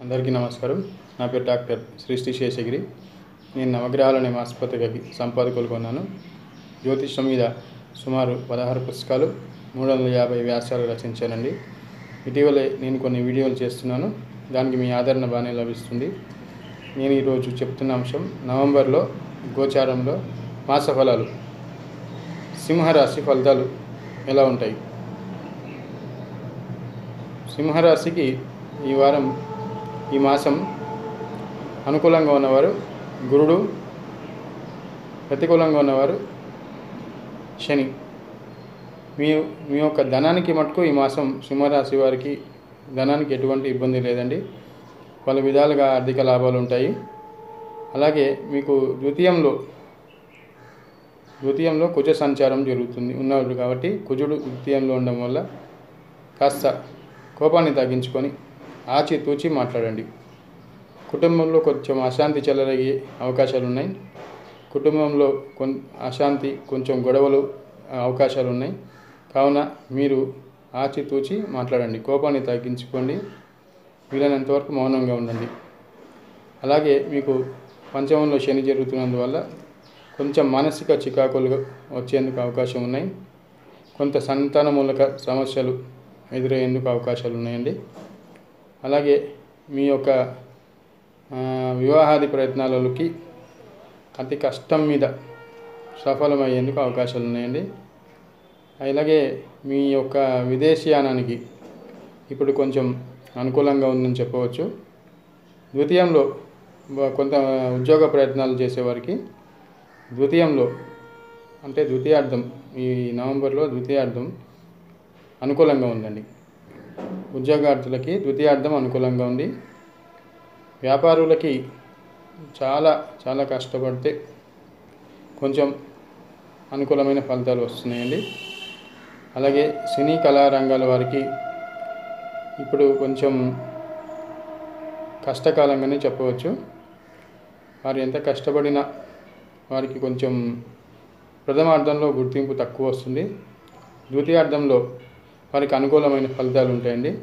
అందరికీ నమస్కారం నా పేరు డాక్టర్ సృష్టి శేషగిరి నేను నవగ్రహాలు అనే ఆసుపత్రికి సంపాదకులు కొన్నాను జ్యోతిష్యం మీద సుమారు పదహారు పుస్తకాలు మూడు వందల యాభై వ్యాసాలు రచించానండి ఇటీవలే నేను కొన్ని వీడియోలు చేస్తున్నాను దానికి మీ ఆదరణ బాగానే లభిస్తుంది నేను ఈరోజు చెప్తున్న అంశం నవంబర్లో గోచారంలో మాస ఫలాలు సింహరాశి ఫలితాలు ఎలా ఉంటాయి సింహరాశికి ఈ వారం ఈ మాసం అనుకూలంగా ఉన్నవారు గురుడు ప్రతికూలంగా ఉన్నవారు శని మీ మీ యొక్క ధనానికి మటుకు ఈ మాసం సింహరాశి వారికి ధనానికి ఎటువంటి ఇబ్బంది లేదండి పలు విధాలుగా ఆర్థిక లాభాలు ఉంటాయి అలాగే మీకు ద్వితీయంలో ద్వితీయంలో కుజ సంచారం జరుగుతుంది ఉన్నవాడు కాబట్టి కుజుడు ద్వితీయంలో ఉండడం వల్ల కాస్త కోపాన్ని తగ్గించుకొని ఆచితూచి మాట్లాడండి కుటుంబంలో కొంచెం అశాంతి చెలరగే అవకాశాలు ఉన్నాయి కుటుంబంలో కొన్ అశాంతి కొంచెం గొడవలు ఆ, అవకాశాలు ఉన్నాయి కావున మీరు ఆచితూచి మాట్లాడండి కోపాన్ని తగ్గించుకోండి వీలైనంతవరకు మౌనంగా ఉండండి అలాగే మీకు పంచమంలో శని జరుగుతున్నందువల్ల కొంచెం మానసిక చికాకులు వచ్చేందుకు అవకాశం ఉన్నాయి కొంత సంతాన మూలక సమస్యలు ఎదురయ్యేందుకు అవకాశాలు ఉన్నాయండి అలాగే మీ యొక్క ఆ, వివాహాది ప్రయత్నాలకి అతి కష్టం మీద సఫలమయ్యేందుకు అవకాశాలు ఉన్నాయండి అలాగే మీ యొక్క విదేశీయానానికి ఇప్పుడు కొంచెం అనుకూలంగా ఉందని చెప్పవచ్చు ద్వితీయంలో బ- కొంత ఉద్యోగ ప్రయత్నాలు చేసేవారికి ద్వితీయంలో అంటే ద్వితీయార్థం ఈ నవంబర్లో ద్వితీయార్థం అనుకూలంగా ఉందండి ఉద్యోగార్థులకి ద్వితీయార్థం అనుకూలంగా ఉంది వ్యాపారులకి చాలా చాలా కష్టపడితే కొంచెం అనుకూలమైన ఫలితాలు వస్తున్నాయండి అలాగే సినీ కళారంగాల వారికి ఇప్పుడు కొంచెం కష్టకాలంగానే చెప్పవచ్చు వారు ఎంత కష్టపడినా వారికి కొంచెం ప్రథమార్థంలో గుర్తింపు తక్కువ వస్తుంది ద్వితీయార్థంలో వారికి అనుకూలమైన ఫలితాలు ఉంటాయండి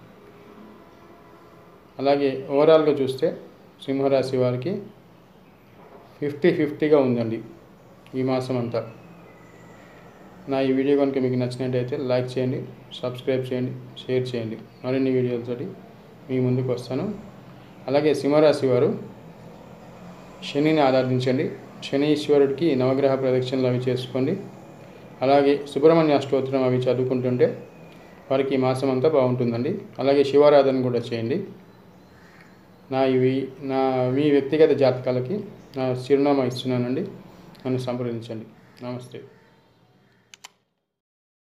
అలాగే ఓవరాల్గా చూస్తే సింహరాశి వారికి ఫిఫ్టీ ఫిఫ్టీగా ఉందండి ఈ మాసం అంతా నా ఈ వీడియో కనుక మీకు నచ్చినట్టయితే లైక్ చేయండి సబ్స్క్రైబ్ చేయండి షేర్ చేయండి మరిన్ని వీడియోలతోటి మీ ముందుకు వస్తాను అలాగే సింహరాశి వారు శనిని ఆరాధించండి శని ఈశ్వరుడికి నవగ్రహ ప్రదక్షిణలు అవి చేసుకోండి అలాగే సుబ్రహ్మణ్య స్తోత్రం అవి చదువుకుంటుంటే వారికి ఈ మాసం అంతా బాగుంటుందండి అలాగే శివారాధన కూడా చేయండి నా ఇవి నా మీ వ్యక్తిగత జాతకాలకి నా చిరునామా ఇస్తున్నానండి నన్ను సంప్రదించండి నమస్తే